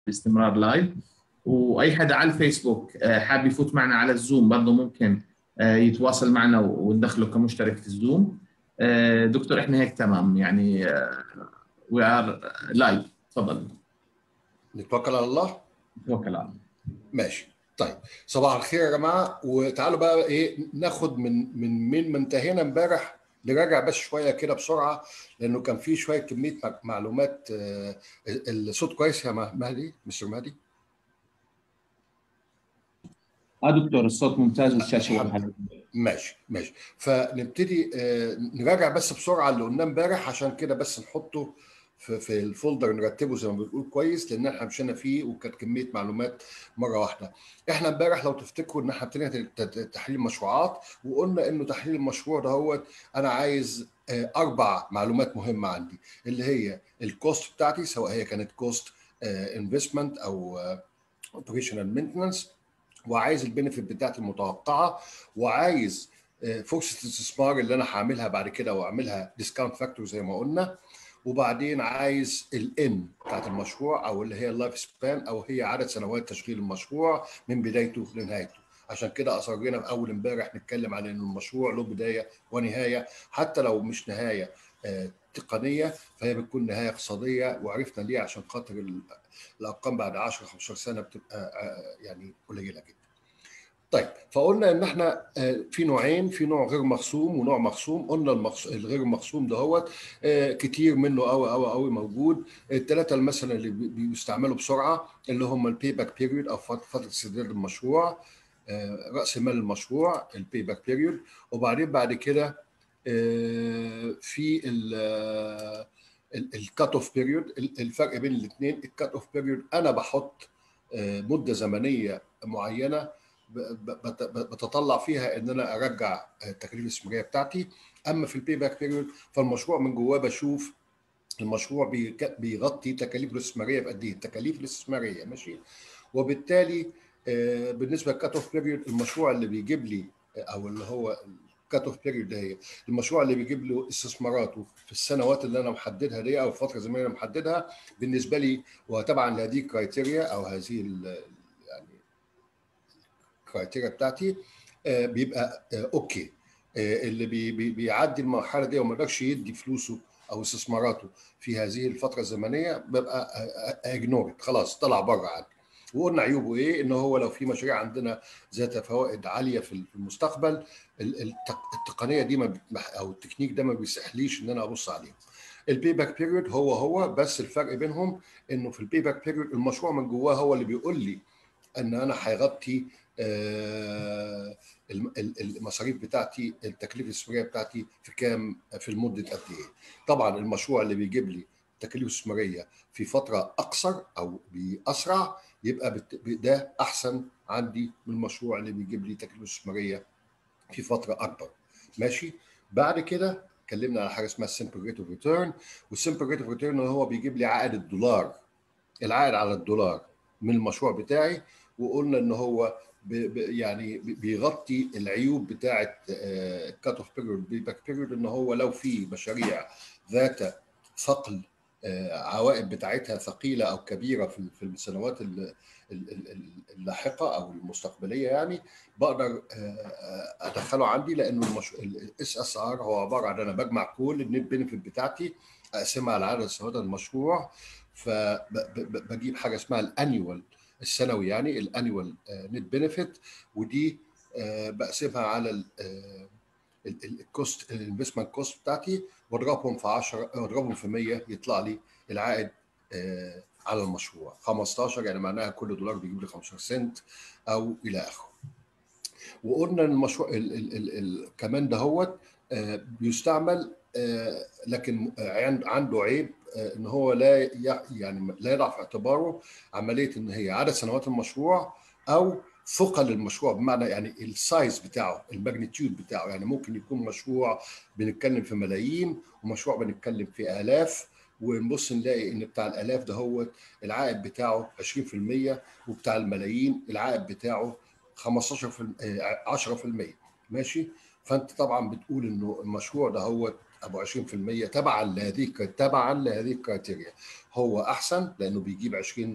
باستمرار لايف واي حدا على الفيسبوك آه، حاب يفوت معنا على الزوم برضه ممكن آه، يتواصل معنا وندخله كمشترك في الزوم آه، دكتور احنا هيك تمام يعني وي ار لايف تفضل نتوكل على الله نتوكل على الله ماشي طيب صباح الخير يا جماعه وتعالوا بقى ايه ناخد من من من ما انتهينا امبارح نراجع بس شويه كده بسرعه لانه كان في شويه كميه معلومات الصوت كويس يا مهدي مستر مهدي اه دكتور الصوت ممتاز والشاشه واضحه ماشي ماشي فنبتدي نراجع بس بسرعه اللي قلناه امبارح عشان كده بس نحطه في, في الفولدر نرتبه زي ما بنقول كويس لان احنا مشينا فيه وكانت كميه معلومات مره واحده. احنا امبارح لو تفتكروا ان احنا ابتدينا تحليل مشروعات وقلنا انه تحليل المشروع ده هو انا عايز اربع معلومات مهمه عندي اللي هي الكوست بتاعتي سواء هي كانت كوست انفستمنت او اوبريشنال مينتنس وعايز البنفيت بتاعتي المتوقعه وعايز فرصه الاستثمار اللي انا هعملها بعد كده واعملها ديسكاونت فاكتور زي ما قلنا وبعدين عايز الان بتاعت المشروع او اللي هي اللايف سبان او هي عدد سنوات تشغيل المشروع من بدايته لنهايته عشان كده اصرينا في اول امبارح نتكلم على ان المشروع له بدايه ونهايه حتى لو مش نهايه تقنيه فهي بتكون نهايه اقتصاديه وعرفنا ليه عشان خاطر الارقام بعد 10 15 سنه بتبقى يعني قليله جدا. طيب فقلنا ان احنا في نوعين في نوع غير مخصوم ونوع مخصوم قلنا المخص... الغير مخصوم دهوت كتير منه قوي قوي قوي موجود الثلاثه مثلا اللي بيستعملوا بسرعه اللي هم البي باك بيريود او فتره سداد المشروع راس مال المشروع البي باك بيريود وبعدين بعد كده في الكات اوف بيريود الفرق بين الاثنين الكات اوف بيريود انا بحط مده زمنيه معينه بتطلع فيها ان انا ارجع التكاليف الاستثماريه بتاعتي اما في البي باك بيريود فالمشروع من جواه بشوف المشروع بيغطي تكاليف الاستثماريه بقد ايه التكاليف الاستثماريه ماشي وبالتالي بالنسبه للكات اوف بيريود المشروع اللي بيجيب لي او اللي هو الكات اوف بيريود هي المشروع اللي بيجيب له استثماراته في السنوات اللي انا محددها دي او الفتره الزمنيه اللي محددها بالنسبه لي وطبعا لهذه الكرايتيريا او هذه يعني الكرايتيريا بتاعتي بيبقى اوكي اللي بي بي بيعدي المرحله دي وما يقدرش يدي فلوسه او استثماراته في هذه الفتره الزمنيه ببقى اجنورد خلاص طلع بره عندي وقلنا عيوبه ايه ان هو لو في مشاريع عندنا ذات فوائد عاليه في المستقبل التقنيه دي ما او التكنيك ده ما بيسهليش ان انا ابص عليهم البي باك بيريود هو هو بس الفرق بينهم انه في البي باك بيريود المشروع من جواه هو اللي بيقول لي ان انا هيغطي المصاريف بتاعتي التكاليف الاستثماريه بتاعتي في كام في المده قد ايه طبعا المشروع اللي بيجيب لي تكاليف استثماريه في فتره اقصر او باسرع يبقى ده احسن عندي من المشروع اللي بيجيب لي تكاليف استثماريه في فتره اكبر ماشي بعد كده اتكلمنا على حاجه اسمها السمبل ريت اوف ريتيرن والسمبل ريت اوف ريتيرن هو بيجيب لي عائد الدولار العائد على الدولار من المشروع بتاعي وقلنا ان هو يعني بيغطي العيوب بتاعه الكات اوف بيريود بي باك بيريود ان هو لو في مشاريع ذات ثقل عوائد بتاعتها ثقيله او كبيره في في السنوات اللاحقه او المستقبليه يعني بقدر ادخله عندي لانه الاس اس ار هو عباره عن انا بجمع كل النت بينفيت بتاعتي اقسمها على عدد سنوات المشروع فبجيب حاجه اسمها الانيوال السنوي يعني الانيوال نت بنفيت ودي بقسمها على الكوست الانفستمنت كوست بتاعتي واضربهم في 10 واضربهم في 100 يطلع لي العائد على المشروع 15 يعني معناها كل دولار بيجيب لي 15 سنت او الى اخره وقلنا ان المشروع ال ال ال ال كمان دهوت بيستعمل لكن عنده عيب ان هو لا يعني لا يضع في اعتباره عمليه ان هي عدد سنوات المشروع او ثقل المشروع بمعنى يعني السايز بتاعه الماجنتيود بتاعه يعني ممكن يكون مشروع بنتكلم في ملايين ومشروع بنتكلم في الاف ونبص نلاقي ان بتاع الالاف ده هو العائد بتاعه 20% وبتاع الملايين العائد بتاعه 15 10% ماشي فانت طبعا بتقول انه المشروع ده هو ابو 20% تبعا لهذه تبعا لهذه الكرايتيريا هو احسن لانه بيجيب 20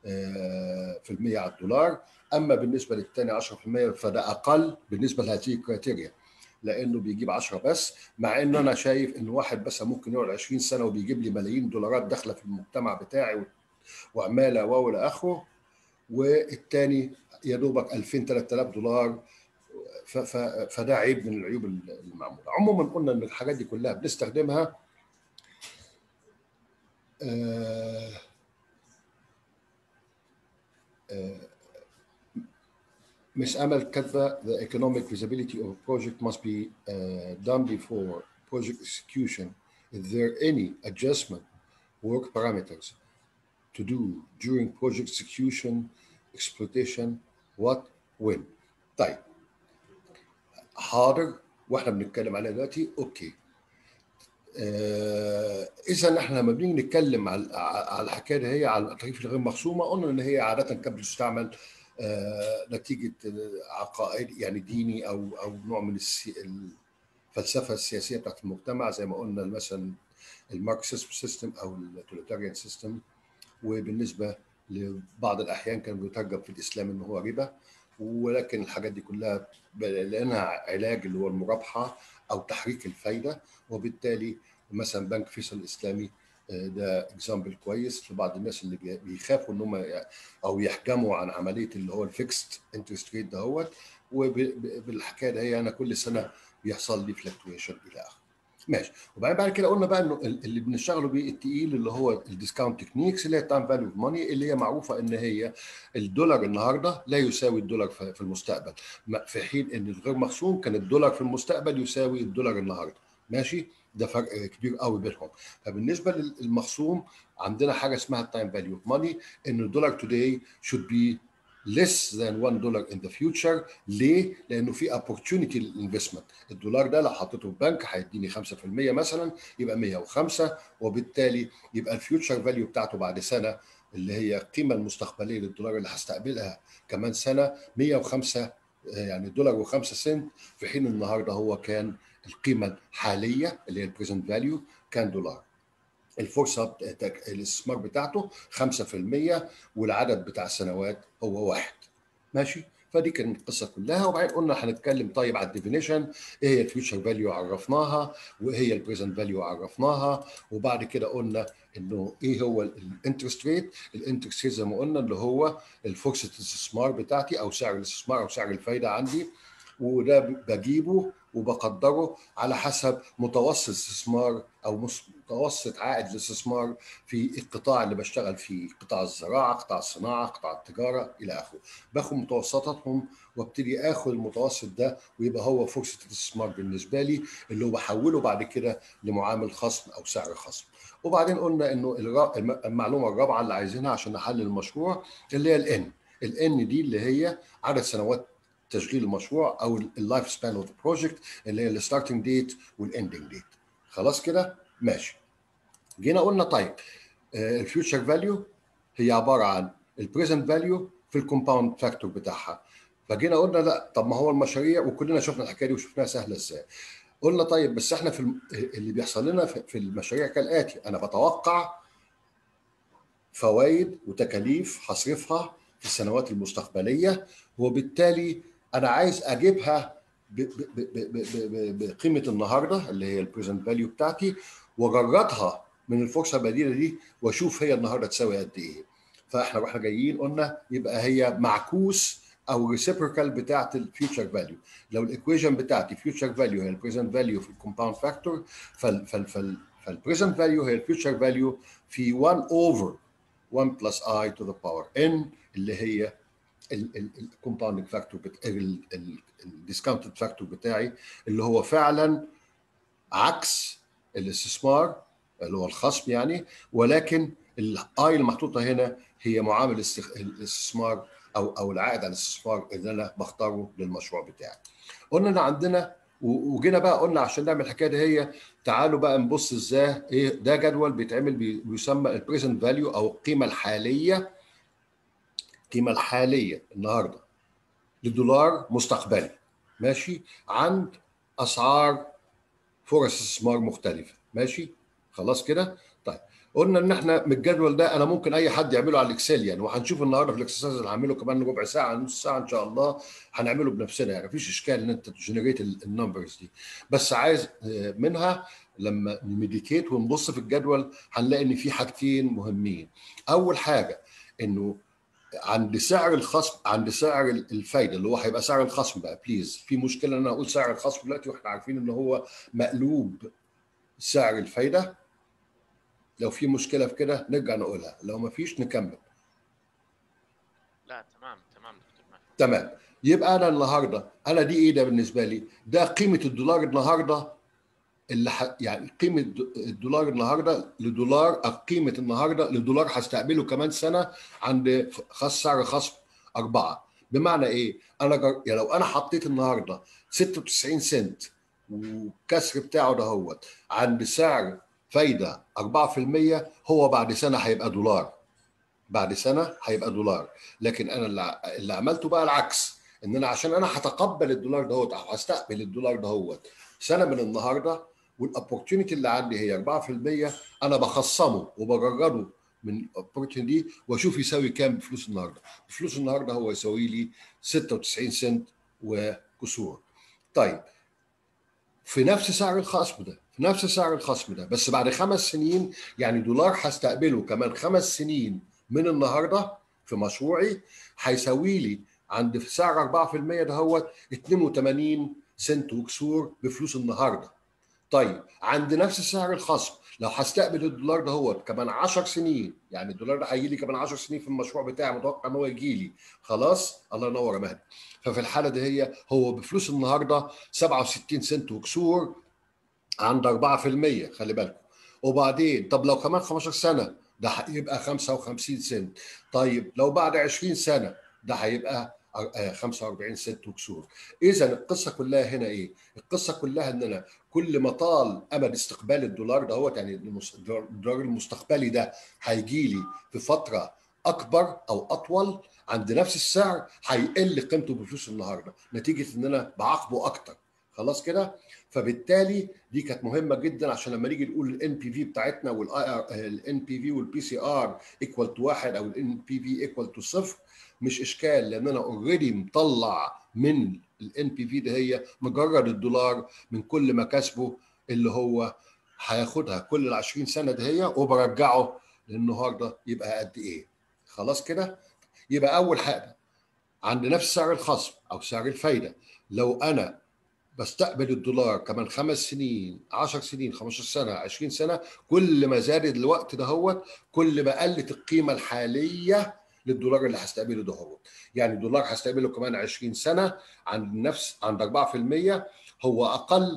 في المية على الدولار اما بالنسبه للثاني 10% فده اقل بالنسبه لهذه الكريتيريا لانه بيجيب 10 بس مع ان انا شايف ان واحد بس ممكن يقعد 20 سنه وبيجيب لي ملايين دولارات داخله في المجتمع بتاعي وعماله و الى اخره والثاني يا دوبك 2000 3000 دولار فده عيب من العيوب المعموله عموما قلنا ان الحاجات دي كلها بنستخدمها آه آه Miss Amal كاتبه the economic feasibility of a project must be uh, done before project execution. Is there any adjustment work parameters to do during project execution, exploitation, what, when? طيب حاضر واحنا بنتكلم عليها دلوقتي اوكي آه اذا احنا لما بنيجي نتكلم على على الحكايه دي هي على التكاليف الغير مخصومه قلنا ان هي عاده كانت بتستعمل آه نتيجه عقائد يعني ديني او او نوع من السي الفلسفه السياسيه بتاعت المجتمع زي ما قلنا مثلا الماركسيزم سيستم او التوتاليتاريان سيستم وبالنسبه لبعض الاحيان كان بيترجم في الاسلام ان هو ربا ولكن الحاجات دي كلها لانها علاج اللي هو المرابحه او تحريك الفايده وبالتالي مثلا بنك فيصل الاسلامي ده اكزامبل كويس لبعض الناس اللي بيخافوا ان هم او يحجموا عن عمليه اللي هو الفيكست انترست ريت دهوت وبالحكايه ده هي انا كل سنه بيحصل لي فلكتويشن الى اخره. ماشي وبعدين بعد كده قلنا بقى انه اللي بنشتغلوا بيه التقيل اللي هو الديسكاونت تكنيكس اللي هي تايم فاليو اوف ماني اللي هي معروفه ان هي الدولار النهارده لا يساوي الدولار في المستقبل في حين ان الغير مخصوم كان الدولار في المستقبل يساوي الدولار النهارده ماشي ده فرق كبير قوي بينهم فبالنسبه للمخصوم عندنا حاجه اسمها التايم فاليو اوف ماني ان الدولار today should be less than 1 دولار in the future ليه؟ لانه في opportunity للانفستمنت الدولار ده لو حطيته في بنك هيديني 5% مثلا يبقى 105 وبالتالي يبقى الفيوتشر فاليو بتاعته بعد سنه اللي هي القيمه المستقبليه للدولار اللي هستقبلها كمان سنه 105 يعني دولار و5 سنت في حين النهارده هو كان القيمه الحاليه اللي هي البريزنت فاليو كان دولار الفرصه الاستثمار بتاعته 5% والعدد بتاع السنوات هو واحد ماشي فدي كانت القصه كلها وبعدين قلنا هنتكلم طيب على الديفينيشن ايه هي الفيوتشر فاليو عرفناها وايه هي البريزنت فاليو عرفناها وبعد كده قلنا انه ايه هو الانترست ريت الانترست ريت زي ما قلنا اللي هو فرصه الاستثمار بتاعتي او سعر الاستثمار او سعر الفايده عندي وده بجيبه وبقدره على حسب متوسط استثمار او متوسط عائد الاستثمار في القطاع اللي بشتغل فيه قطاع الزراعه قطاع الصناعه قطاع التجاره الى اخره باخد متوسطاتهم وابتدي اخد المتوسط ده ويبقى هو فرصه الاستثمار بالنسبه لي اللي هو بحوله بعد كده لمعامل خصم او سعر خصم وبعدين قلنا انه المعلومه الرابعه اللي عايزينها عشان نحلل المشروع اللي هي الان الان دي اللي هي عدد سنوات تشغيل المشروع او اللايف سبان اوف ذا بروجكت اللي هي الستارتنج ديت والاندنج ديت خلاص كده ماشي جينا قلنا طيب الفيوتشر فاليو هي عباره عن البريزنت فاليو في الكومباوند فاكتور بتاعها فجينا قلنا لا طب ما هو المشاريع وكلنا شفنا الحكايه دي وشفناها سهله ازاي قلنا طيب بس احنا في اللي بيحصل لنا في المشاريع كالاتي انا بتوقع فوائد وتكاليف هصرفها في السنوات المستقبليه وبالتالي انا عايز اجيبها بقيمه النهارده اللي هي البريزنت فاليو بتاعتي واجردها من الفرصه البديله دي واشوف هي النهارده تساوي قد ايه فاحنا واحنا جايين قلنا يبقى هي معكوس او ريسيبريكال بتاعت الفيوتشر فاليو لو الايكويشن بتاعتي فيوتشر فاليو هي البريزنت فاليو في الكومباوند فاكتور فالبريزنت فاليو هي الفيوتشر فاليو في 1 اوفر 1 بلس اي تو ذا باور ان اللي هي الكومباوندنج فاكتور الديسكاونتد فاكتور بتاعي اللي هو فعلا عكس الاستثمار اللي هو الخصم يعني ولكن الاي المحطوطه هنا هي معامل الاستثمار او او العائد على الاستثمار اللي انا بختاره للمشروع بتاعي. قلنا ان عندنا وجينا بقى قلنا عشان نعمل الحكايه دي هي تعالوا بقى نبص ازاي ايه ده جدول بيتعمل بيسمى البريزنت فاليو او القيمه الحاليه القيمه الحاليه النهارده للدولار مستقبلي ماشي عند اسعار فرص استثمار مختلفه ماشي خلاص كده طيب قلنا ان احنا من الجدول ده انا ممكن اي حد يعمله على الاكسل يعني وهنشوف النهارده في الاكسرسايز اللي هعمله كمان ربع ساعه نص ساعه ان شاء الله هنعمله بنفسنا يعني مفيش اشكال ان انت تجنريت النمبرز دي بس عايز منها لما نمديتيت ونبص في الجدول هنلاقي ان في حاجتين مهمين اول حاجه انه عند سعر الخصم عند سعر الفايده اللي هو هيبقى سعر الخصم بقى بليز في مشكله ان انا اقول سعر الخصم دلوقتي واحنا عارفين ان هو مقلوب سعر الفايده لو في مشكله في كده نرجع نقولها لو ما فيش نكمل لا تمام تمام دكتور ماهر تمام يبقى انا النهارده انا دي ايه ده بالنسبه لي ده قيمه الدولار النهارده اللي ح... يعني قيمه الدولار النهارده لدولار أو قيمه النهارده لدولار هستقبله كمان سنه عند خاص سعر خصم أربعة بمعنى ايه انا جر... يعني لو انا حطيت النهارده 96 سنت والكسر بتاعه ده هو عند سعر فايده 4% هو بعد سنه هيبقى دولار بعد سنه هيبقى دولار لكن انا اللي, اللي عملته بقى العكس ان انا عشان انا هتقبل الدولار دهوت او هستقبل الدولار دهوت سنه من النهارده والاوبورتيونيتي اللي عندي هي 4% انا بخصمه وبجرده من الاوبورتيونيتي دي واشوف يساوي كام بفلوس النهارده بفلوس النهارده هو يساوي لي 96 سنت وكسور طيب في نفس سعر الخصم ده في نفس سعر الخصم ده بس بعد خمس سنين يعني دولار هستقبله كمان خمس سنين من النهارده في مشروعي هيساوي لي عند سعر 4% ده هو 82 سنت وكسور بفلوس النهارده طيب عند نفس سعر الخصم لو هستقبل الدولار ده هو كمان 10 سنين يعني الدولار ده هيجي لي كمان 10 سنين في المشروع بتاعي متوقع ان هو يجي لي خلاص الله ينور يا مهدي ففي الحاله دي هي هو بفلوس النهارده 67 سنت وكسور عند 4% خلي بالكم وبعدين طب لو كمان 15 سنه ده هيبقى 55 سنت طيب لو بعد 20 سنه ده هيبقى 45 سنت وكسور اذا القصه كلها هنا ايه القصه كلها ان انا كل ما طال امد استقبال الدولار ده هو يعني الدولار المستقبلي ده هيجي لي في فتره اكبر او اطول عند نفس السعر هيقل قيمته بفلوس النهارده نتيجه ان انا بعاقبه اكتر خلاص كده فبالتالي دي كانت مهمه جدا عشان لما نيجي نقول الان بي في بتاعتنا والاي ار الان بي في والبي سي ار ايكوال تو واحد او الان بي في ايكوال تو صفر مش اشكال لان انا اوريدي مطلع من الان بي في ده هي مجرد الدولار من كل مكاسبه اللي هو هياخدها كل ال 20 سنه ده هي وبرجعه للنهارده يبقى قد ايه خلاص كده يبقى اول حاجه عند نفس سعر الخصم او سعر الفايده لو انا بستقبل الدولار كمان خمس سنين 10 سنين 15 سنه 20 سنه كل ما زاد الوقت ده هو كل ما قلت القيمه الحاليه للدولار اللي هستقبله ده هو يعني الدولار هستقبله كمان 20 سنه عند نفس عند 4% هو اقل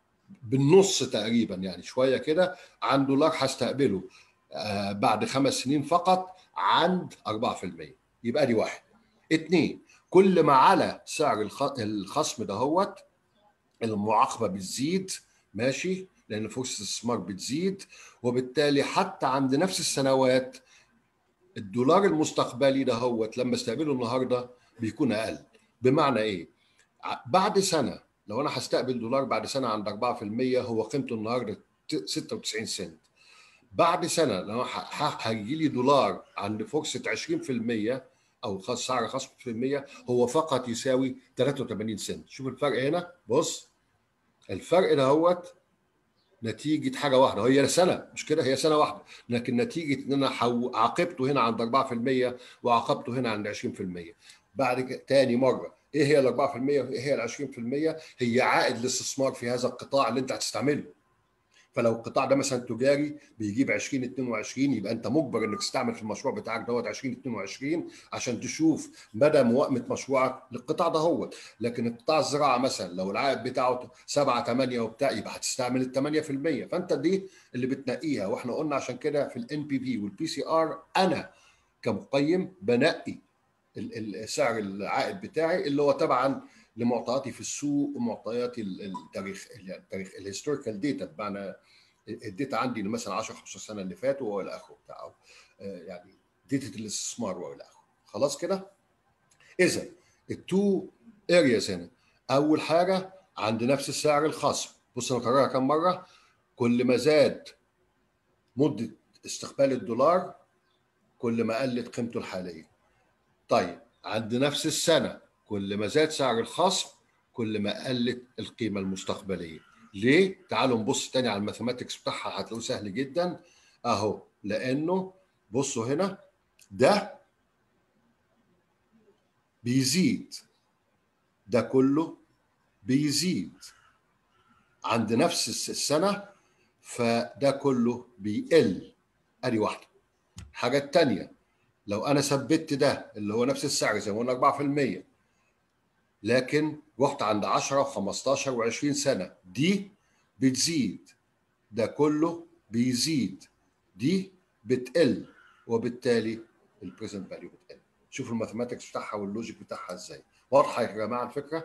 بالنص تقريبا يعني شويه كده عن دولار هستقبله آه بعد خمس سنين فقط عند 4% يبقى دي واحد اثنين كل ما على سعر الخصم دهوت المعاقبه بتزيد ماشي لان فرصه الاستثمار بتزيد وبالتالي حتى عند نفس السنوات الدولار المستقبلي دهوت لما استقبله النهارده بيكون اقل بمعنى ايه بعد سنه لو انا هستقبل دولار بعد سنه عند 4% هو قيمته النهارده 96 سنت بعد سنه لو هيجي لي دولار عند فرصه 20% او خاص سعر خصم في المية هو فقط يساوي 83 سنت شوف الفرق هنا بص الفرق ده هوت نتيجة حاجة واحدة هي سنة مش كده هي سنة واحدة لكن نتيجة ان انا حو... عاقبته هنا عند 4% وعاقبته هنا عند 20% بعد تاني مرة ايه هي ال 4% وايه هي ال 20% هي عائد الاستثمار في هذا القطاع اللي انت هتستعمله فلو القطاع ده مثلا تجاري بيجيب 20 22 يبقى انت مجبر انك تستعمل في المشروع بتاعك دوت 20 22 عشان تشوف مدى موائمه مشروعك للقطاع ده هو لكن القطاع الزراعه مثلا لو العائد بتاعه 7 8 وبتاع يبقى هتستعمل ال 8% فانت دي اللي بتنقيها واحنا قلنا عشان كده في الان بي في والبي سي ار انا كمقيم بنقي سعر العائد بتاعي اللي هو طبعا لمعطياتي في السوق ومعطياتي التاريخ التاريخ الهيستوريكال ديتا بمعنى الديتا عندي مثلا 10 15 سنه اللي فاتوا والى اخره بتاعه يعني ديتا الاستثمار والى اخره خلاص كده اذا التو ارياز هنا اول حاجه عند نفس سعر الخصم بص انا بكررها كم مره كل ما زاد مده استقبال الدولار كل ما قلت قيمته الحاليه طيب عند نفس السنه كل ما زاد سعر الخصم كل ما قلت القيمه المستقبليه ليه تعالوا نبص تاني على الماثيماتكس بتاعها هتلاقوه سهل جدا اهو لانه بصوا هنا ده بيزيد ده كله بيزيد عند نفس السنة فده كله بيقل ادي واحدة الحاجة التانية لو انا ثبت ده اللي هو نفس السعر زي ما قلنا 4% لكن رحت عند 10 و15 و20 سنة دي بتزيد ده كله بيزيد دي بتقل وبالتالي البريزنت فاليو بتقل شوفوا الماثيماتكس بتاعها واللوجيك بتاعها ازاي واضحه يا جماعه الفكره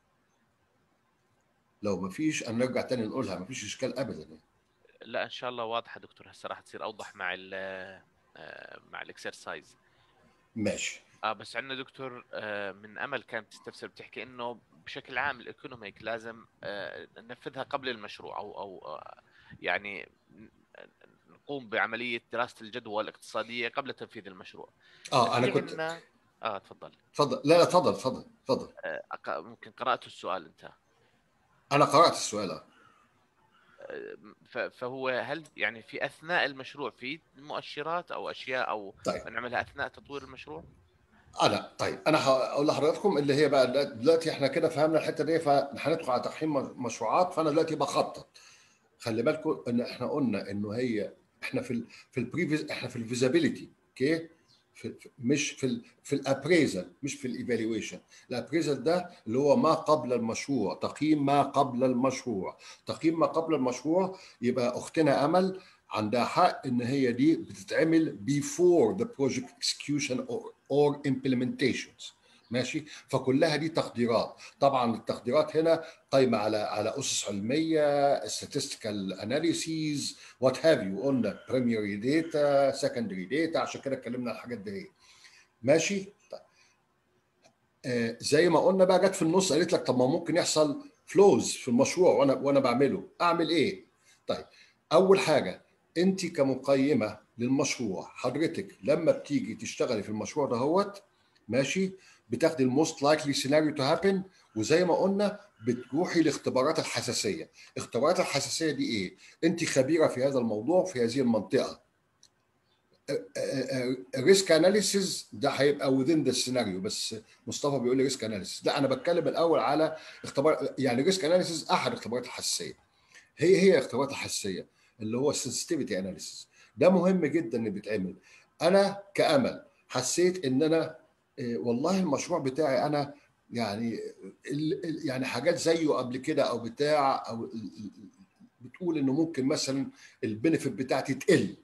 لو ما فيش نرجع تاني نقولها ما فيش اشكال ابدا يعني. لا ان شاء الله واضحه دكتور هسه راح تصير اوضح مع ال مع الاكسرسايز ماشي اه بس عندنا دكتور آه من امل كانت تستفسر بتحكي انه بشكل عام الايكونوميك لازم آه ننفذها قبل المشروع او او آه يعني نقوم بعمليه دراسه الجدوى الاقتصاديه قبل تنفيذ المشروع اه انا في كنت عنا- اه تفضل تفضل لا لا تفضل تفضل تفضل آه أق- ممكن قرات السؤال انت انا قرات السؤال آه. ف- فهو هل يعني في اثناء المشروع في مؤشرات او اشياء او طيب نعملها اثناء تطوير المشروع؟ انا طيب انا هقول لحضراتكم اللي هي بقى دلوقتي احنا كده فهمنا الحته دي فهندخل على تقييم مشروعات فانا دلوقتي بخطط خلي بالكم ان احنا قلنا انه هي احنا في ال في البريفيز احنا في الفيزابيليتي اوكي في في- مش في ال في الابريزل مش في الايفالويشن الابريزل ده اللي هو ما قبل المشروع تقييم ما قبل المشروع تقييم ما قبل المشروع يبقى اختنا امل عندها حق ان هي دي بتتعمل before the project execution or, or implementations ماشي فكلها دي تقديرات طبعا التقديرات هنا قايمه على على اسس علميه statistical analyses what have you قلنا primary data secondary data عشان كده اتكلمنا على الحاجات دي ماشي طيب. آه زي ما قلنا بقى جت في النص قالت لك طب ما ممكن يحصل فلوز في المشروع وانا وانا بعمله اعمل ايه طيب اول حاجه انت كمقيمه للمشروع حضرتك لما بتيجي تشتغلي في المشروع دهوت ماشي بتاخدي الموست لايكلي سيناريو تو هابن وزي ما قلنا بتروحي لاختبارات الحساسيه اختبارات الحساسيه دي ايه انت خبيره في هذا الموضوع في هذه المنطقه الريسك اناليسيز ده هيبقى within the سيناريو بس مصطفى بيقول لي ريسك اناليسيز لا انا بتكلم الاول على اختبار يعني ريسك اناليسيز احد اختبارات الحساسيه هي هي اختبارات الحساسيه اللي هو السنسيتيفيتي اناليسيز ده مهم جدا ان بيتعمل انا كامل حسيت ان انا إيه، والله المشروع بتاعي انا يعني ال- ال- يعني حاجات زيه قبل كده او بتاع او ال- ال- بتقول انه ممكن مثلا البنفيت بتاعتي تقل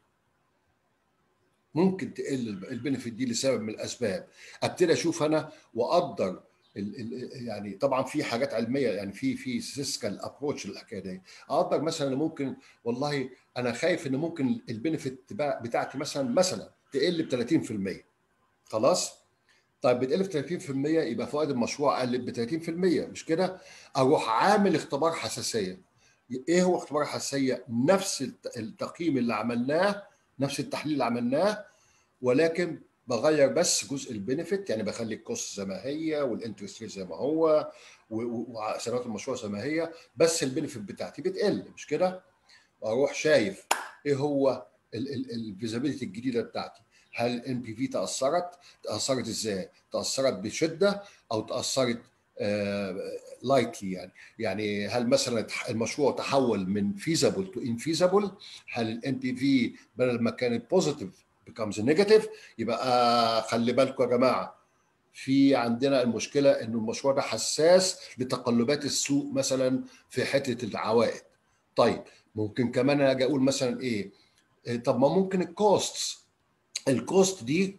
ممكن تقل البنفيت دي لسبب من الاسباب ابتدي اشوف انا واقدر ال ال يعني طبعا في حاجات علميه يعني في في سيسكال ابروتش للحكايه دي اقدر مثلا ممكن والله انا خايف ان ممكن البنفيت بتاعتي مثلا مثلا تقل ب 30% خلاص طيب بتقل ب 30% يبقى فوائد المشروع قلت ب 30% مش كده؟ اروح عامل اختبار حساسيه ايه هو اختبار الحساسيه؟ نفس الت- التقييم اللي عملناه نفس التحليل اللي عملناه ولكن بغير بس جزء البنفيت يعني بخلي الكوست زي ما هي والانترست ريت زي ما هو و- و- وسنوات المشروع زي ما هي بس البنفيت بتاعتي بتقل مش كده؟ واروح شايف ايه هو الفيزابيلتي الجديده بتاعتي هل الان بي في تاثرت تاثرت ازاي تاثرت بشده او تاثرت لايتلي يعني يعني هل مثلا المشروع تحول من فيزابل تو انفيزابل هل الان بي في بدل ما كانت بوزيتيف becomes نيجاتيف يبقى خلي بالكم يا جماعه في عندنا المشكله ان المشروع ده حساس لتقلبات السوق مثلا في حته العوائد طيب ممكن كمان اجي اقول مثلا ايه إيه، طب ما ممكن الكوست الكوست دي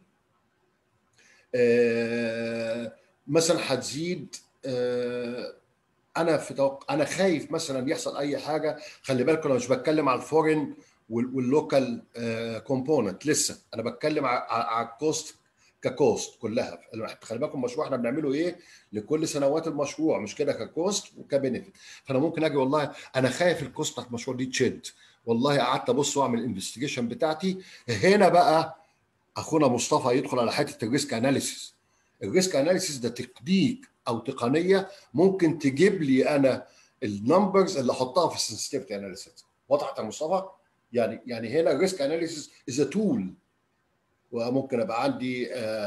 آه، مثلا هتزيد آه، انا في توق... انا خايف مثلا يحصل اي حاجه خلي بالكم انا مش بتكلم على الفورين واللوكال كومبوننت لسه انا بتكلم على على الكوست ككوست كلها خلي بالكم المشروع احنا بنعمله ايه لكل سنوات المشروع مش كده ككوست وكبنفيت فانا ممكن اجي والله انا خايف الكوست بتاعت المشروع دي تشد والله قعدت ابص واعمل انفستيجيشن بتاعتي هنا بقى اخونا مصطفى يدخل على حته الريسك اناليسيس الريسك اناليسيس ده تكنيك او تقنيه ممكن تجيب لي انا النمبرز اللي احطها في السنسيتيفيتي اناليسيس وضحت يا مصطفى يعني يعني هنا الريسك اناليسيس از تول وممكن ابقى عندي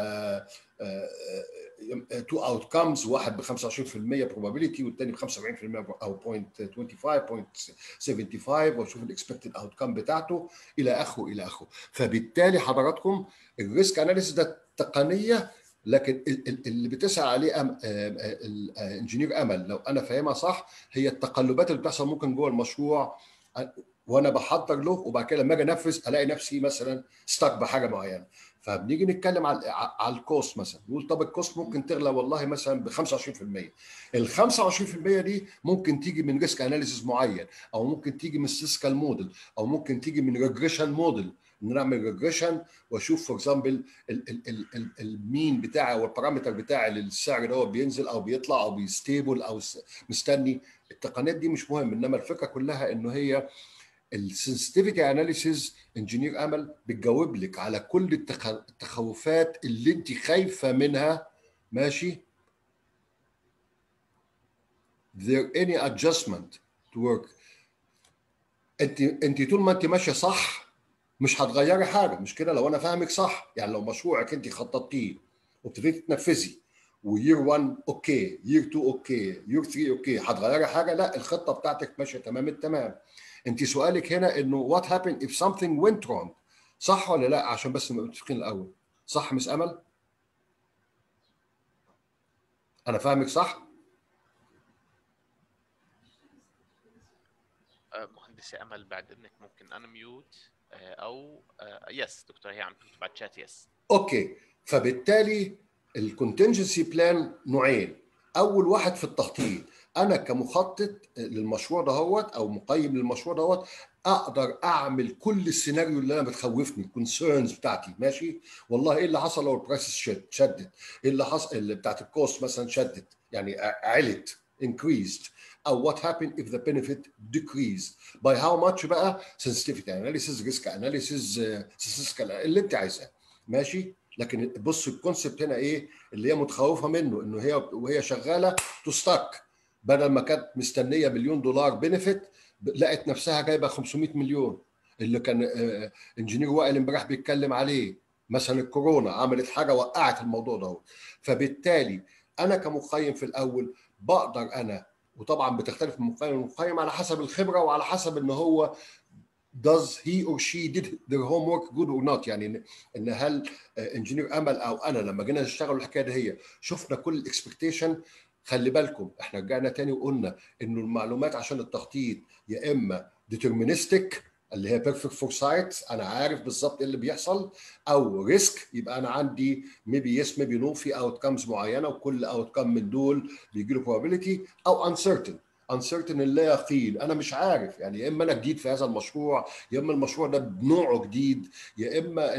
تو اوت كامز واحد ب 25% probability والثاني ب 75% او 0.25 0.75 واشوف الاكسبكتد اوت كام بتاعته الى اخره الى اخره فبالتالي حضراتكم الريسك اناليسيس ده تقنيه لكن اللي بتسعى عليه أم الانجينير امل لو انا فاهمها صح هي التقلبات اللي بتحصل ممكن جوه المشروع وانا بحضر له وبعد كده لما اجي انفذ الاقي نفسي مثلا ستاك بحاجه معينه فبنيجي نتكلم على على الكوست مثلا نقول طب الكوست ممكن تغلى والله مثلا ب 25% ال 25% دي ممكن تيجي من ريسك اناليسيس معين او ممكن تيجي من سيسكال موديل او ممكن تيجي من ريجريشن موديل ان نعمل ريجريشن واشوف فور اكزامبل المين بتاعي او البارامتر بتاعي للسعر ده بينزل او بيطلع او بيستيبل او مستني التقنيات دي مش مهم انما الفكره كلها انه هي السنسيتيفيتي اناليسيز انجينير امل بتجاوب لك على كل التخوفات اللي انت خايفه منها ماشي there any adjustment to work انت انت طول ما انت ماشيه صح مش هتغيري حاجه مش كده لو انا فاهمك صح يعني لو مشروعك انت خططتيه وابتديتي تنفذي وير 1 اوكي يير 2 اوكي يير 3 اوكي هتغيري حاجه لا الخطه بتاعتك ماشيه تمام التمام انت سؤالك هنا انه وات هابن if something went wrong صح ولا لا عشان بس نبقى متفقين الاول صح مس امل انا فاهمك صح مهندسة امل بعد اذنك ممكن انا ميوت او يس دكتور هي عم تكتب على الشات يس اوكي فبالتالي الكونتنجنسي بلان نوعين اول واحد في التخطيط انا كمخطط للمشروع دهوت او مقيم للمشروع دهوت اقدر اعمل كل السيناريو اللي انا بتخوفني الكونسيرنز بتاعتي ماشي والله ايه اللي حصل لو البرايس شدت ايه اللي حصل اللي بتاعت الكوست مثلا شدت يعني علت increased او what happened if the benefit decreased by how much بقى sensitivity analysis risk analysis statistical اللي انت عايزاه ماشي لكن بص الكونسبت هنا ايه اللي هي متخوفه منه انه هي وهي شغاله تستك بدل ما كانت مستنيه مليون دولار بنفيت لقت نفسها جايبه 500 مليون اللي كان انجينير وائل امبارح بيتكلم عليه مثلا الكورونا عملت حاجه وقعت الموضوع ده فبالتالي انا كمقيم في الاول بقدر انا وطبعا بتختلف من مقيم لمقيم على حسب الخبره وعلى حسب ان هو does he or she did their homework good or not يعني ان هل انجينير امل او انا لما جينا نشتغل الحكايه دي هي شفنا كل الاكسبكتيشن خلي بالكم احنا رجعنا تاني وقلنا انه المعلومات عشان التخطيط يا اما ديترمينستيك اللي هي بيرفكت فورسايت انا عارف بالظبط ايه اللي بيحصل او ريسك يبقى انا عندي ميبي يس ميبي نو في اوت كامز معينه وكل اوت كام من دول بيجي له probability او انسرتن انسرتن اللا يقين انا مش عارف يعني يا اما انا جديد في هذا المشروع يا اما المشروع ده بنوعه جديد يا اما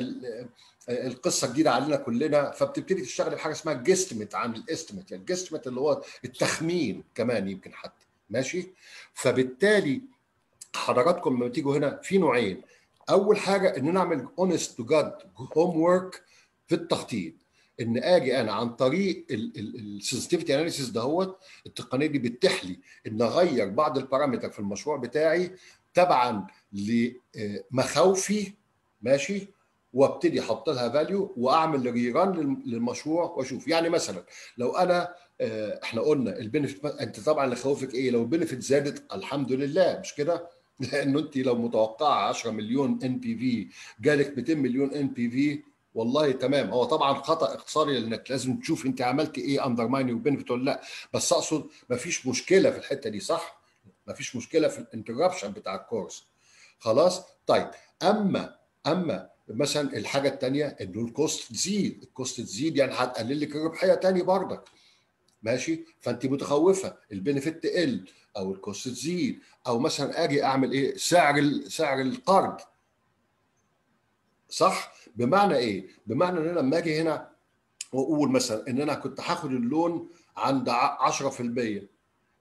القصه جديده علينا كلنا فبتبتدي تشتغل بحاجه اسمها جيستمت عن الاستمت يعني الجيستمت اللي هو التخمين كمان يمكن حتى ماشي فبالتالي حضراتكم لما تيجوا هنا في نوعين اول حاجه ان نعمل اونست تو جاد هوم ورك في التخطيط ان اجي انا عن طريق السنسيتيفيتي اناليسيس دهوت التقنيه دي بتتيح لي ان اغير بعض البارامتر في المشروع بتاعي تبعا لمخاوفي ماشي وابتدي احط لها فاليو واعمل ريران للمشروع واشوف يعني مثلا لو انا احنا قلنا البنفيت انت طبعا اللي خوفك ايه لو البنفيت زادت الحمد لله مش كده لانه انت لو متوقعه 10 مليون ان بي في جالك 200 مليون ان بي في والله تمام هو طبعا خطا اقتصادي لانك لازم تشوف انت عملت ايه اندر مايننج وبنفيت ولا لا بس اقصد مفيش مشكله في الحته دي صح مفيش مشكله في الانتربشن بتاع الكورس خلاص طيب اما اما مثلا الحاجه الثانيه انه الكوست تزيد الكوست تزيد يعني هتقلل لك الربحيه تاني برضك ماشي فانت متخوفه البنفيت تقل او الكوست تزيد او مثلا اجي اعمل ايه سعر سعر القرض صح بمعنى ايه بمعنى ان انا لما اجي هنا واقول مثلا ان انا كنت هاخد اللون عند 10%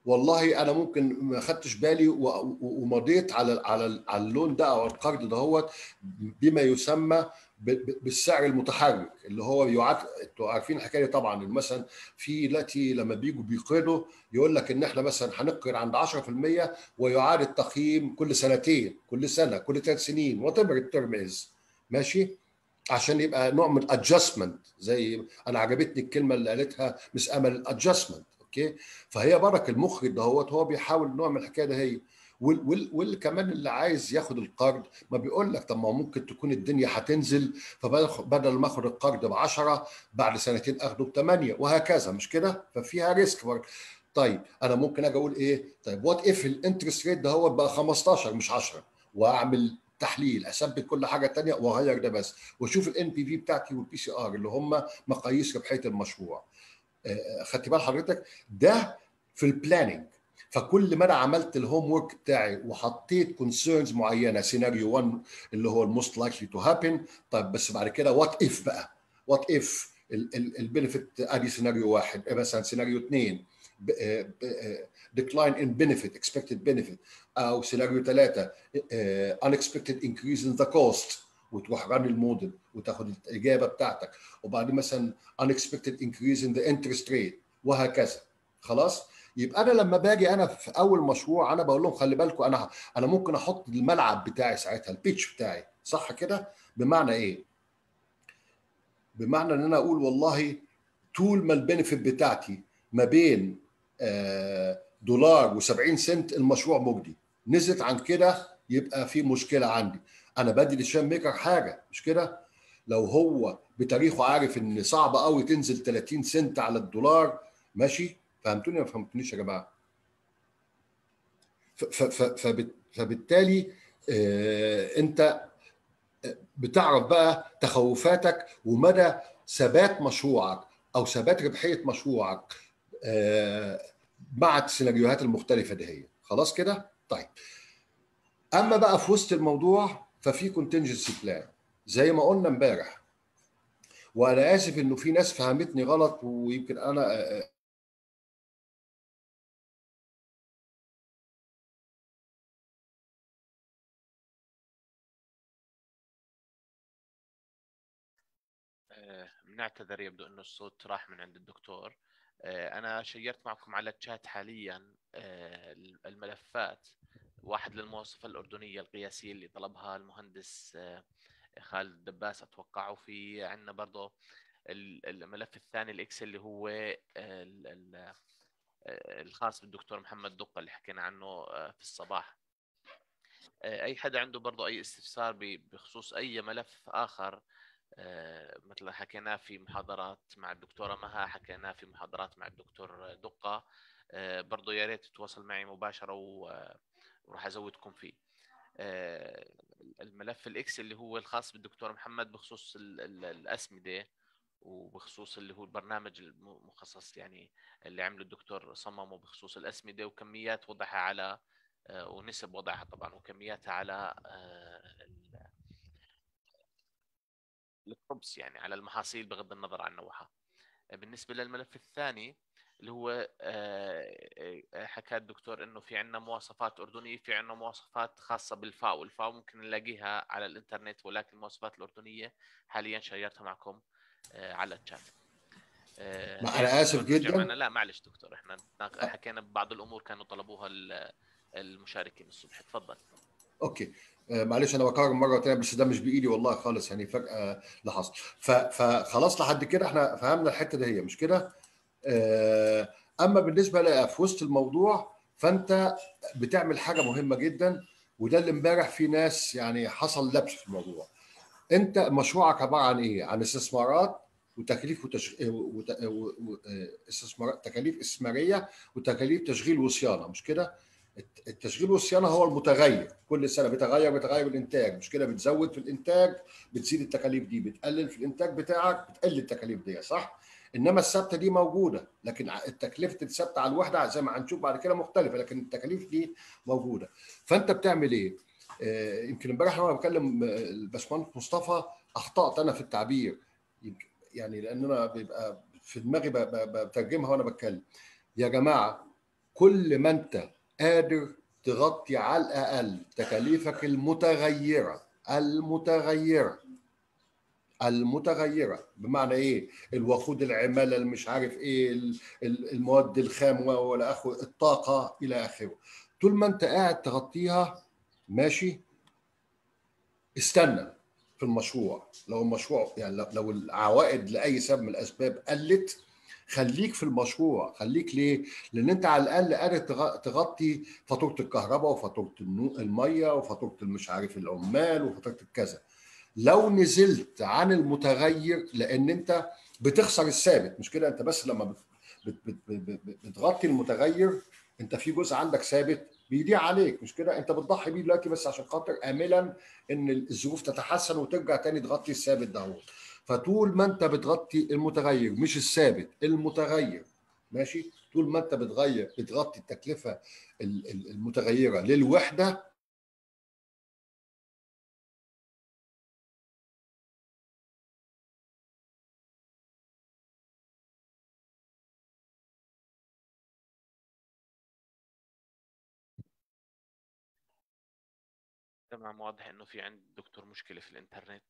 والله انا ممكن ما خدتش بالي و- و- ومضيت على على على اللون ده او القرض دهوت بما يسمى ب- ب- بالسعر المتحرك اللي هو يعاد انتوا عارفين الحكايه دي طبعا مثلا في دلوقتي لما بيجوا بيقرضوا يقول لك ان احنا مثلا هنقرض عند 10% ويعاد التقييم كل سنتين كل سنه كل ثلاث سنين وات ايفر الترم از ماشي عشان يبقى نوع من ادجستمنت زي انا عجبتني الكلمه اللي قالتها مس امل ادجستمنت اوكي فهي برك المخرج دهوت هو بيحاول نوع من الحكايه ده هي وال وال وال كمان اللي عايز ياخد القرض ما بيقول لك طب ما هو ممكن تكون الدنيا هتنزل فبدل ما اخد القرض ب 10 بعد سنتين اخده ب 8 وهكذا مش كده؟ ففيها ريسك برضه طيب انا ممكن اجي اقول ايه؟ طيب وات اف الانترست ريت ده هو بقى 15 مش 10 واعمل تحليل اثبت كل حاجه تانية واغير ده بس واشوف الان بي في بتاعتي والبي سي ار اللي هم مقاييس ربحيه المشروع آه، خدت بال حضرتك ده في البلاننج فكل ما انا عملت الهوم ورك بتاعي وحطيت كونسيرنز معينه سيناريو 1 اللي هو الموست لايكلي تو هابن طيب بس بعد كده وات اف بقى وات اف البنفيت ادي سيناريو واحد آه، مثلا سيناريو اثنين decline in benefit expected benefit او سيناريو ثلاثه unexpected increase in the cost وتروح ران الموديل وتاخد الاجابه بتاعتك وبعدين مثلا unexpected increase in the interest rate وهكذا خلاص يبقى انا لما باجي انا في اول مشروع انا بقول لهم خلي بالكم انا انا ممكن احط الملعب بتاعي ساعتها البيتش بتاعي صح كده بمعنى ايه بمعنى ان انا اقول والله طول ما البنفيت بتاعتي ما بين آه، دولار و70 سنت المشروع مجدي نزلت عن كده يبقى في مشكله عندي انا بدي للشام ميكر حاجه مش كده لو هو بتاريخه عارف ان صعب قوي تنزل 30 سنت على الدولار ماشي فهمتوني ولا ما فهمتونيش يا جماعه ف- ف- ف- فبت- فبالتالي آه، انت بتعرف بقى تخوفاتك ومدى ثبات مشروعك او ثبات ربحيه مشروعك آه، مع السيناريوهات المختلفه دي هي خلاص كده طيب اما بقى في وسط الموضوع ففي كونتنجنسي بلان زي ما قلنا امبارح وانا اسف انه في ناس فهمتني غلط ويمكن انا آه، آه، بنعتذر يبدو انه الصوت راح من عند الدكتور آه، انا شيرت معكم على الشات حاليا آه، الملفات واحد للمواصفة الأردنية القياسية اللي طلبها المهندس آه، خالد دباس أتوقع وفي عندنا برضه ال- الملف الثاني الإكسل اللي هو آه، ال- ال- آه، الخاص بالدكتور محمد دقة اللي حكينا عنه آه، في الصباح آه، أي حدا عنده برضه أي استفسار ب- بخصوص أي ملف آخر آه، مثل حكيناه في محاضرات مع الدكتورة مها حكيناه في محاضرات مع الدكتور دقة آه، برضه يا ريت تتواصل معي مباشرة و- وراح أزودكم فيه آه، الملف الإكس اللي هو الخاص بالدكتور محمد بخصوص ال- ال- الأسمدة وبخصوص اللي هو البرنامج المخصص يعني اللي عمله الدكتور صممه بخصوص الأسمدة وكميات وضعها على آه، ونسب وضعها طبعا وكمياتها على آه، ال- الخبز يعني على المحاصيل بغض النظر عن نوعها بالنسبة للملف الثاني اللي هو آه، آه، حكى الدكتور انه في عندنا مواصفات اردنيه في عندنا مواصفات خاصه بالفاو الفاو ممكن نلاقيها على الانترنت ولكن المواصفات الاردنيه حاليا شيرتها معكم آه، على الشات آه، ما أنا آسف دكتور جداً. جمعنا- لا معلش دكتور احنا حكينا ببعض الامور كانوا طلبوها ال- المشاركين الصبح تفضل اوكي آه، معلش انا بكرر مره تانية بس ده مش بايدي والله خالص يعني فجاه اللي حصل ف- فخلاص لحد كده احنا فهمنا الحته دي هي مش كده آه، اما بالنسبه لها في وسط الموضوع فانت بتعمل حاجه مهمه جدا وده اللي امبارح في ناس يعني حصل لبس في الموضوع انت مشروعك عباره عن ايه عن استثمارات وتكاليف وتش... وت... و... و... استثمارات تكاليف استثماريه وتكاليف تشغيل وصيانه مش كده الت- التشغيل والصيانه هو المتغير كل سنه بيتغير بيتغير الانتاج مش كده بتزود في الانتاج بتزيد التكاليف دي بتقلل في الانتاج بتاعك بتقلل التكاليف دي صح انما الثابته دي موجوده لكن ع- التكلفه الثابته على الوحده زي ما هنشوف بعد كده مختلفه لكن التكاليف دي موجوده فانت بتعمل ايه آه، يمكن امبارح وانا بكلم آه، الباشمهندس مصطفى اخطات انا في التعبير يمكن يعني لان انا بيبقى في دماغي ب- ب- بترجمها وانا بتكلم يا جماعه كل ما انت قادر تغطي على الاقل تكاليفك المتغيره المتغيره المتغيره بمعنى ايه الوقود العماله اللي مش عارف ايه ال- ال- المواد الخام ولا اخره الطاقه الى اخره طول ما انت قاعد تغطيها ماشي استنى في المشروع لو المشروع يعني لو- لو العوائد لاي سبب من الاسباب قلت خليك في المشروع خليك ليه لان انت على الاقل قادر تغ- تغطي فاتوره الكهرباء وفاتوره النو- الميه وفاتوره المش عارف العمال وفاتوره الكذا لو نزلت عن المتغير لان انت بتخسر الثابت مش كده انت بس لما بت- بت- بت- بت- بت- بتغطي المتغير انت في جزء عندك ثابت بيضيع عليك مش كده انت بتضحي بيه دلوقتي بس عشان خاطر املا ان الظروف تتحسن وترجع تاني تغطي الثابت ده فطول ما انت بتغطي المتغير مش الثابت المتغير ماشي طول ما انت بتغير بتغطي التكلفه ال- ال- المتغيره للوحده تمام واضح انه في عند الدكتور مشكله في الانترنت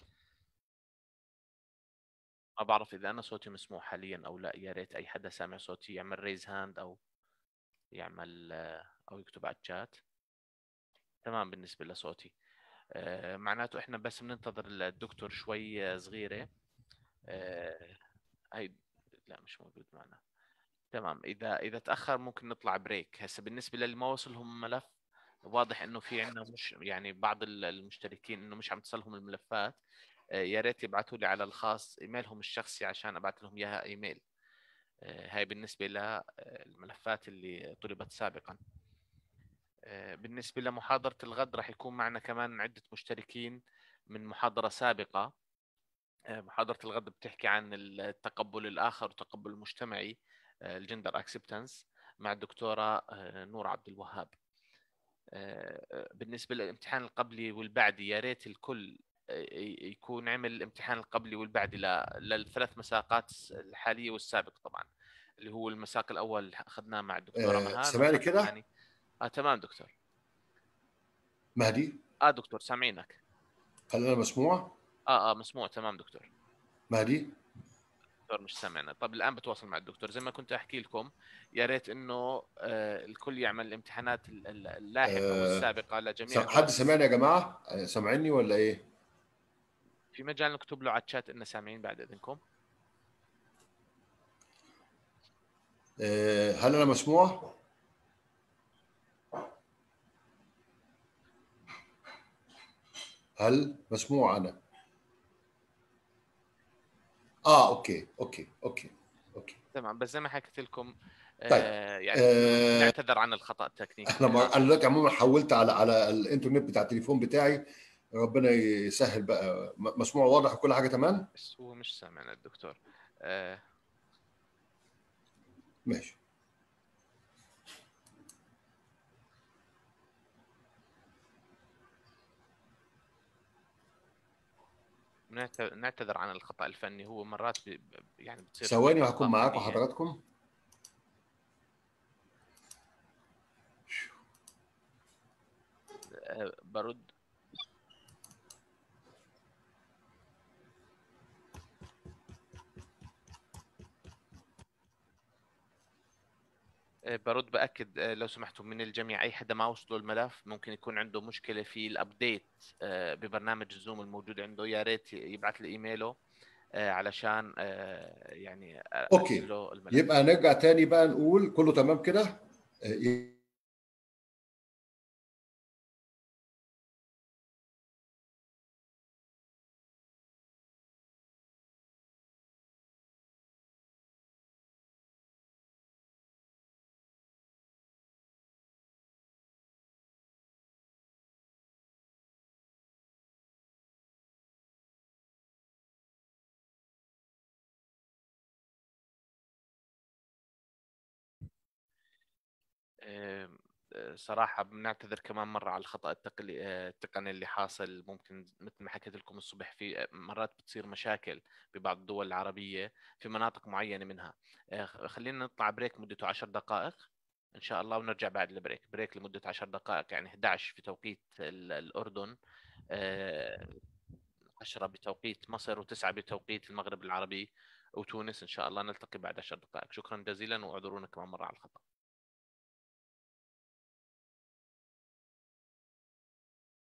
ما بعرف اذا انا صوتي مسموع حاليا او لا يا ريت اي حدا سامع صوتي يعمل ريز هاند او يعمل آه، او يكتب على الشات تمام بالنسبه لصوتي آه، معناته احنا بس بننتظر الدكتور شوي آه، صغيره آه، هاي لا مش موجود معنا تمام اذا اذا تاخر ممكن نطلع بريك هسه بالنسبه للي ما وصلهم ملف واضح انه في عندنا مش يعني بعض ال- المشتركين انه مش عم تصلهم الملفات آه، يا ريت يبعثوا لي على الخاص ايميلهم الشخصي عشان ابعث لهم اياها ايميل آه، هاي بالنسبه للملفات اللي طلبت سابقا آه، بالنسبه لمحاضره الغد راح يكون معنا كمان عده مشتركين من محاضره سابقه آه، محاضره الغد بتحكي عن التقبل الاخر والتقبل المجتمعي الجندر اكسبتنس مع الدكتوره آه، نور عبد الوهاب آه، بالنسبه للامتحان القبلي والبعدي يا ريت الكل آه، يكون عمل الامتحان القبلي والبعدي ل- للثلاث مساقات الحاليه والسابق طبعا اللي هو المساق الاول اخذناه مع الدكتوره آه، مهان سامعني والمساق كده؟ الثاني- اه تمام دكتور مهدي اه دكتور سامعينك هل انا مسموع اه اه مسموع تمام دكتور مهدي دكتور مش سامعنا طب الان بتواصل مع الدكتور زي ما كنت احكي لكم يا ريت انه آه الكل يعمل الامتحانات ال- ال- اللاحقه آه، والسابقه لجميع حد سامعني يا جماعه آه، سامعيني ولا ايه في مجال نكتب له على الشات انه سامعين بعد اذنكم آه، هل انا مسموع هل مسموع انا اه اوكي اوكي اوكي اوكي تمام بس زي ما حكيت لكم آه طيب. يعني آه، نعتذر عن الخطا التكنيكي انا مر... انا دلوقتي عموما حولت على على الانترنت بتاع التليفون بتاعي ربنا يسهل بقى م- مسموع واضح وكل حاجه تمام بس هو مش سامعنا الدكتور آه ماشي نعت- نعتذر عن الخطا الفني هو مرات بي ب- يعني بتصير ثواني أخطاء وهكون معاكم فنية. حضراتكم آه برد آه، برد باكد آه، لو سمحتوا من الجميع اي حدا ما وصله الملف ممكن يكون عنده مشكله في الابديت آه، ببرنامج الزوم الموجود عنده يا ريت يبعث لي ايميله آه، علشان آه، يعني أوكي. أرسل له الملف يبقى نرجع تاني بقى نقول كله تمام كده آه، آه، آه، صراحة بنعتذر كمان مرة على الخطأ التقني آه، التقني اللي حاصل ممكن مثل ما حكيت لكم الصبح في آه، مرات بتصير مشاكل ببعض الدول العربية في مناطق معينة منها آه، خلينا نطلع بريك مدته عشر دقائق ان شاء الله ونرجع بعد البريك بريك لمده 10 دقائق يعني 11 في توقيت الاردن 10 بتوقيت مصر و9 بتوقيت المغرب العربي وتونس ان شاء الله نلتقي بعد 10 دقائق شكرا جزيلا واعذرونا كمان مره على الخطا